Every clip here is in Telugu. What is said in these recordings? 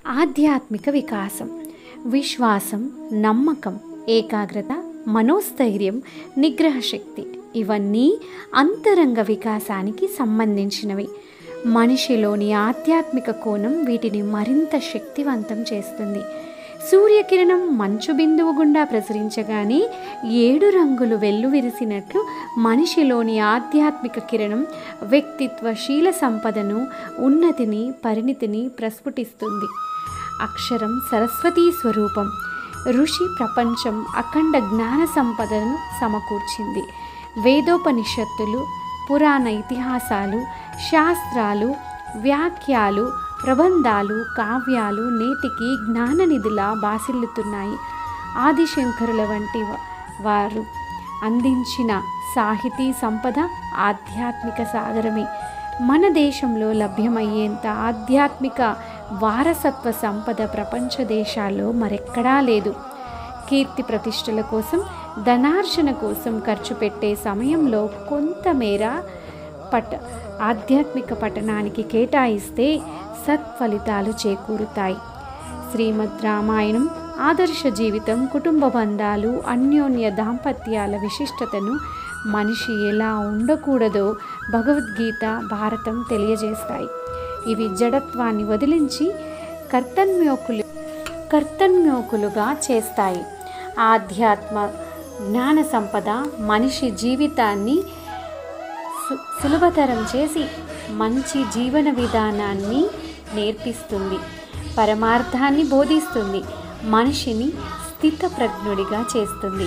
ఆధ్యాత్మిక వికాసం విశ్వాసం నమ్మకం ఏకాగ్రత మనోస్థైర్యం నిగ్రహ శక్తి ఇవన్నీ అంతరంగ వికాసానికి సంబంధించినవి మనిషిలోని ఆధ్యాత్మిక కోణం వీటిని మరింత శక్తివంతం చేస్తుంది సూర్యకిరణం మంచు బిందువు గుండా ప్రసరించగానే ఏడు రంగులు వెల్లువిరిసినట్లు మనిషిలోని ఆధ్యాత్మిక కిరణం వ్యక్తిత్వ శీల సంపదను ఉన్నతిని పరిణితిని ప్రస్ఫుటిస్తుంది అక్షరం సరస్వతీ స్వరూపం ఋషి ప్రపంచం అఖండ జ్ఞాన సంపదను సమకూర్చింది వేదోపనిషత్తులు పురాణ ఇతిహాసాలు శాస్త్రాలు వ్యాఖ్యాలు ప్రబంధాలు కావ్యాలు నేటికి జ్ఞాననిధిలా బాసిల్లుతున్నాయి ఆదిశంకరుల వంటి వా- వారు అందించిన సాహితీ సంపద ఆధ్యాత్మిక సాగరమే మన దేశంలో లభ్యమయ్యేంత ఆధ్యాత్మిక వారసత్వ సంపద ప్రపంచ దేశాల్లో మరెక్కడా లేదు కీర్తి ప్రతిష్టల కోసం ధనార్జన కోసం ఖర్చు పెట్టే సమయంలో కొంతమేర పట ఆధ్యాత్మిక పఠనానికి కేటాయిస్తే సత్ఫలితాలు చేకూరుతాయి శ్రీమద్ రామాయణం ఆదర్శ జీవితం కుటుంబ బంధాలు అన్యోన్య దాంపత్యాల విశిష్టతను మనిషి ఎలా ఉండకూడదో భగవద్గీత భారతం తెలియజేస్తాయి ఇవి జడత్వాన్ని వదిలించి కర్తన్యోకులు కర్తన్యోకులుగా చేస్తాయి ఆధ్యాత్మ జ్ఞాన సంపద మనిషి జీవితాన్ని సు- సులభతరం చేసి మంచి జీవన విధానాన్ని నేర్పిస్తుంది పరమార్థాన్ని బోధిస్తుంది మనిషిని స్థితప్రజ్ఞుడిగా చేస్తుంది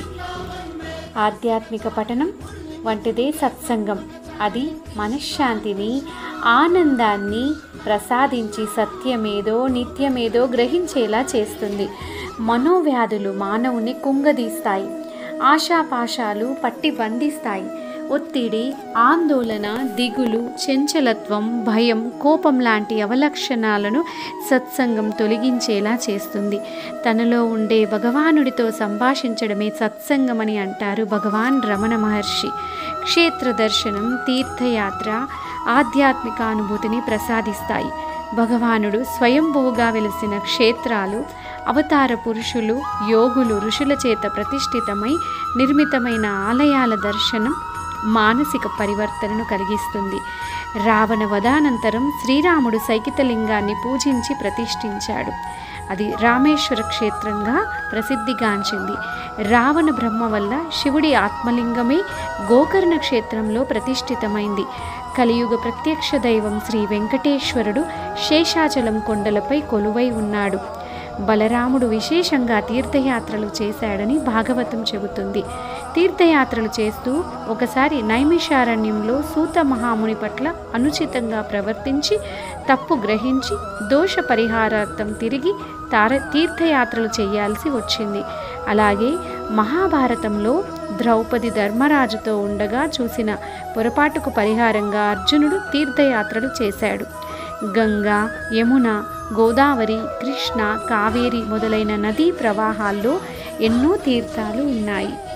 ఆధ్యాత్మిక పఠనం వంటిదే సత్సంగం అది మనశ్శాంతిని ఆనందాన్ని ప్రసాదించి సత్యమేదో నిత్యమేదో గ్రహించేలా చేస్తుంది మనోవ్యాధులు మానవుని కుంగదీస్తాయి ఆశాపాశాలు పట్టి బంధిస్తాయి ఒత్తిడి ఆందోళన దిగులు చంచలత్వం భయం కోపం లాంటి అవలక్షణాలను సత్సంగం తొలగించేలా చేస్తుంది తనలో ఉండే భగవానుడితో సంభాషించడమే సత్సంగమని అంటారు భగవాన్ రమణ మహర్షి క్షేత్ర దర్శనం తీర్థయాత్ర ఆధ్యాత్మిక అనుభూతిని ప్రసాదిస్తాయి భగవానుడు స్వయంభువుగా వెలిసిన క్షేత్రాలు అవతార పురుషులు యోగులు ఋషుల చేత ప్రతిష్ఠితమై నిర్మితమైన ఆలయాల దర్శనం మానసిక పరివర్తనను కలిగిస్తుంది రావణ వధానంతరం శ్రీరాముడు సైకితలింగాన్ని పూజించి ప్రతిష్ఠించాడు అది రామేశ్వర క్షేత్రంగా ప్రసిద్ధిగాంచింది రావణ బ్రహ్మ వల్ల శివుడి ఆత్మలింగమే గోకర్ణ క్షేత్రంలో ప్రతిష్ఠితమైంది కలియుగ ప్రత్యక్ష దైవం శ్రీ వెంకటేశ్వరుడు శేషాచలం కొండలపై కొలువై ఉన్నాడు బలరాముడు విశేషంగా తీర్థయాత్రలు చేశాడని భాగవతం చెబుతుంది తీర్థయాత్రలు చేస్తూ ఒకసారి నైమిషారణ్యంలో సూత మహాముని పట్ల అనుచితంగా ప్రవర్తించి తప్పు గ్రహించి దోష పరిహారార్థం తిరిగి తార తీర్థయాత్రలు చేయాల్సి వచ్చింది అలాగే మహాభారతంలో ద్రౌపది ధర్మరాజుతో ఉండగా చూసిన పొరపాటుకు పరిహారంగా అర్జునుడు తీర్థయాత్రలు చేశాడు గంగా యమున గోదావరి కృష్ణ కావేరి మొదలైన నదీ ప్రవాహాల్లో ఎన్నో తీర్థాలు ఉన్నాయి